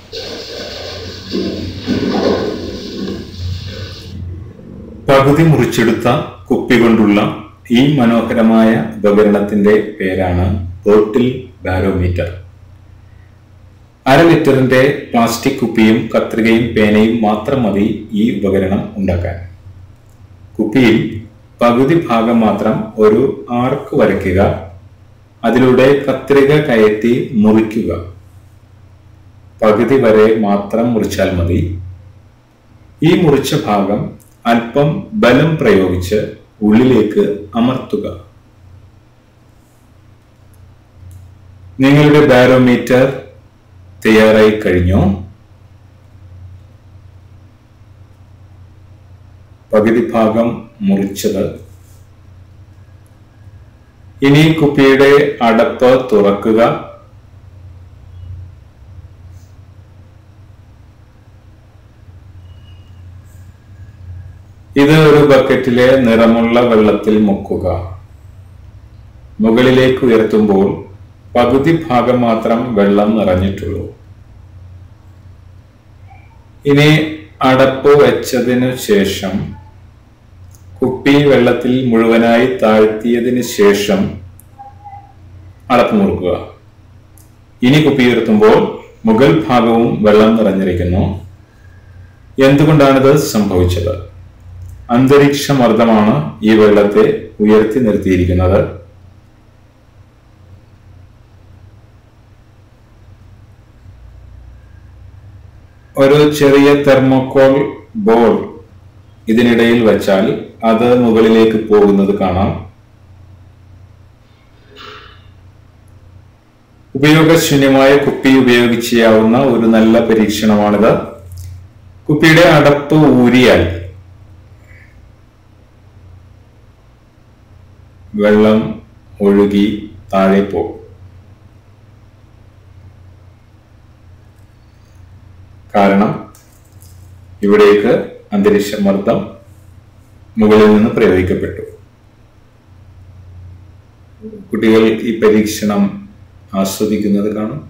പകുതി മുറിച്ചെടുത്ത കുപ്പി കൊണ്ടുള്ള ഈ മനോഹരമായ ഉപകരണത്തിന്റെ പേരാണ് ബോട്ടിൽ ബാരോമീറ്റർ അര ലിറ്ററിന്റെ പ്ലാസ്റ്റിക് കുപ്പിയും കത്രികയും പേനയും മാത്രം മതി ഈ ഉപകരണം ഉണ്ടാക്കാൻ കുപ്പിയിൽ പകുതി ഭാഗം മാത്രം ഒരു ആർക്ക് വരയ്ക്കുക അതിലൂടെ കത്രിക കയറ്റി മുറിക്കുക പകുതി വരെ മാത്രം മുറിച്ചാൽ മതി ഈ മുറിച്ച ഭാഗം അല്പം ബലം പ്രയോഗിച്ച് ഉള്ളിലേക്ക് അമർത്തുക നിങ്ങളുടെ ബാരോമീറ്റർ തയ്യാറായി കഴിഞ്ഞോ പകുതി ഭാഗം മുറിച്ചത് ഇനി കുപ്പിയുടെ അടപ്പ് തുറക്കുക ഇത് ഒരു ബക്കറ്റിലെ നിറമുള്ള വെള്ളത്തിൽ മുക്കുക മുകളിലേക്ക് ഉയർത്തുമ്പോൾ പകുതി ഭാഗം മാത്രം വെള്ളം നിറഞ്ഞിട്ടുള്ളൂ ഇനി അടപ്പ് വെച്ചതിനു ശേഷം കുപ്പി വെള്ളത്തിൽ മുഴുവനായി താഴ്ത്തിയതിന് ശേഷം അടപ്പ് മുറുക്കുക ഇനി കുപ്പി ഉയർത്തുമ്പോൾ മുകൾ ഭാഗവും വെള്ളം നിറഞ്ഞിരിക്കുന്നു എന്തുകൊണ്ടാണിത് സംഭവിച്ചത് അന്തരീക്ഷ മർദ്ദമാണ് ഈ വെള്ളത്തെ ഉയർത്തി നിർത്തിയിരിക്കുന്നത് ഒരു ചെറിയ തെർമോകോൾ ബോൾ ഇതിനിടയിൽ വെച്ചാൽ അത് മുകളിലേക്ക് പോകുന്നത് കാണാം ഉപയോഗശൂന്യമായ കുപ്പി ഉപയോഗിച്ച് ചെയ്യാവുന്ന ഒരു നല്ല പരീക്ഷണമാണിത് കുപ്പിയുടെ അടപ്പ് ഊരിയാൽ വെള്ളം ഒഴുകി താഴെ പോകും കാരണം ഇവിടേക്ക് അന്തരീക്ഷ മർദ്ദം മുകളിൽ നിന്ന് പ്രയോഗിക്കപ്പെട്ടു കുട്ടികൾ ഈ പരീക്ഷണം ആസ്വദിക്കുന്നത് കാണും